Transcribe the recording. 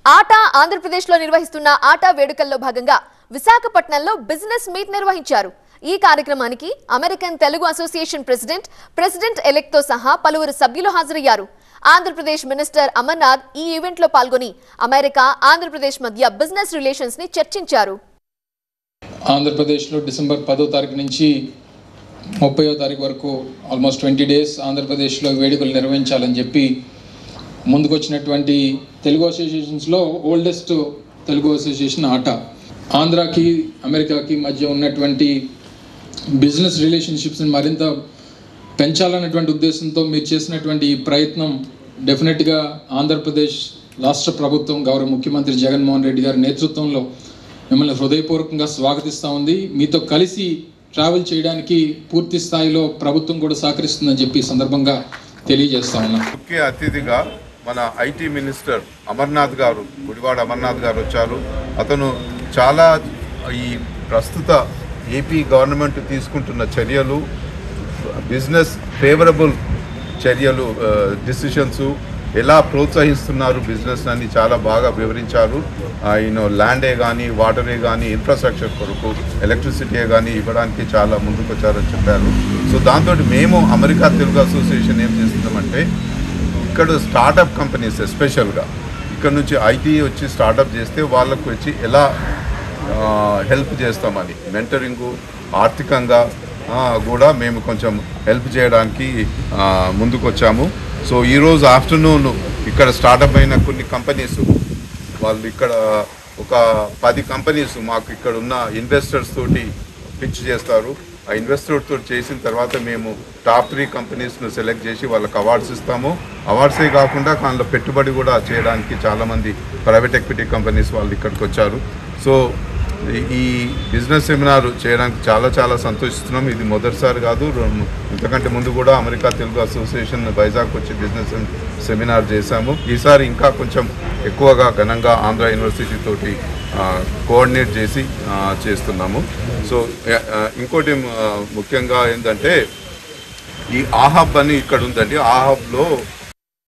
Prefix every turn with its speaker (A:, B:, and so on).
A: ఆట ఆంధ్రప్రదేశ్లో నిర్వహిస్తున్న ఆట వేడుకల్లో భాగంగా విశాఖపట్నంలో బిజినెస్ మీట్ నిర్వహించారు ఈ కార్యక్రమానికి American Telugu association president president ఎలెక్ట్తో సహా పలువురు సభ్యులు హాజరయ్యారు ఆంధ్రప్రదేశ్ మినిస్టర్ అమర్నాథ్ ఈ ఈవెంట్లో పాల్గొని అమెరికా ఆంధ్రప్రదేశ్ మధ్య బిజినెస్ రిలేషన్స్ ని చర్చించారు
B: ఆంధ్రప్రదేశ్లో డిసెంబర్ పదో తారీఖు నుంచి ముప్పయో తారీఖు వరకు ఆల్మోస్ట్ ట్వంటీ డేస్ ఆంధ్రప్రదేశ్లో వేడుకలు నిర్వహించాలని చెప్పి ముందుకొచ్చినటువంటి తెలుగు అసోసియేషన్స్లో ఓల్డెస్ట్ తెలుగు అసోసియేషన్ ఆట ఆంధ్రాకి అమెరికాకి మధ్య ఉన్నటువంటి బిజినెస్ రిలేషన్షిప్స్ని మరింత పెంచాలన్నటువంటి ఉద్దేశంతో మీరు చేసినటువంటి ఈ ప్రయత్నం డెఫినెట్గా ఆంధ్రప్రదేశ్ రాష్ట్ర ప్రభుత్వం గౌరవ ముఖ్యమంత్రి జగన్మోహన్ రెడ్డి గారి నేతృత్వంలో మిమ్మల్ని హృదయపూర్వకంగా స్వాగతిస్తూ ఉంది మీతో కలిసి ట్రావెల్ చేయడానికి పూర్తి స్థాయిలో ప్రభుత్వం కూడా సహకరిస్తుందని చెప్పి ఈ సందర్భంగా తెలియజేస్తా ఉన్నాం
C: ముఖ్య అతిథిగా మన ఐటీ మినిస్టర్ అమర్నాథ్ గారు గుడివాడ అమర్నాథ్ గారు వచ్చారు అతను చాలా ఈ ప్రస్తుత ఏపీ గవర్నమెంట్ తీసుకుంటున్న చర్యలు బిజినెస్ ఫేవరబుల్ చర్యలు డిసిషన్స్ ఎలా ప్రోత్సహిస్తున్నారు బిజినెస్ అని చాలా బాగా వివరించారు యూనో ల్యాండే కానీ వాటరే కానీ ఇన్ఫ్రాస్ట్రక్చర్ కొరకు ఎలక్ట్రిసిటీ కానీ ఇవ్వడానికి చాలా ముందుకు వచ్చారని చెప్పారు సో దాంతో మేము అమెరికా తెలుగు అసోసియేషన్ ఏం చేస్తున్నామంటే ఇక్కడ స్టార్టప్ కంపెనీస్ ఎస్పెషల్గా ఇక్కడ నుంచి ఐటీ వచ్చి స్టార్టప్ చేస్తే వాళ్ళకు వచ్చి ఎలా హెల్ప్ చేస్తామని మెంటరింగ్ ఆర్థికంగా ఆ, కూడా మేము కొంచెం హెల్ప్ చేయడానికి ఆ, ముందుకు వచ్చాము సో ఈరోజు ఆఫ్టర్నూన్ ఇక్కడ స్టార్టప్ అయిన కొన్ని కంపెనీస్ వాళ్ళు ఇక్కడ ఒక పది కంపెనీస్ మాకు ఇక్కడ ఉన్న ఇన్వెస్టర్స్ తోటి పిచ్ చేస్తారు ఆ ఇన్వెస్టర్ తోటి చేసిన తర్వాత మేము టాప్ త్రీ కంపెనీస్ను సెలెక్ట్ చేసి వాళ్ళకి అవార్డ్స్ ఇస్తాము అవార్డ్సే కాకుండా దానిలో పెట్టుబడి కూడా చేయడానికి చాలామంది ప్రైవేట్ ఎక్విటీ కంపెనీస్ వాళ్ళు ఇక్కడికి వచ్చారు సో ఈ- ఈ బిజినెస్ సెమినార్ చేయడానికి చాలా చాలా సంతోషిస్తున్నాం ఇది మొదటిసారి కాదు రెండు- ఇంతకంటే ముందు కూడా అమెరికా తెలుగు అసోసియేషన్ వైజాగ్ వచ్చి బిజినెస్ సెమ్- సెమినార్ చేశాము ఈసారి ఇంకా కొంచెం ఎక్కువగా ఘనంగా ఆంధ్ర యూనివర్సిటీ తోటి ఆ, కోఆర్డినేట్ చేసి ఆ, చేస్తున్నాము సో ఆ, ఆ, ఇంకోటి ఆ, ముఖ్యంగా ఏంటంటే ఈ ఆహబ్ అని ఇక్కడ ఉందండి ఆహబ్లో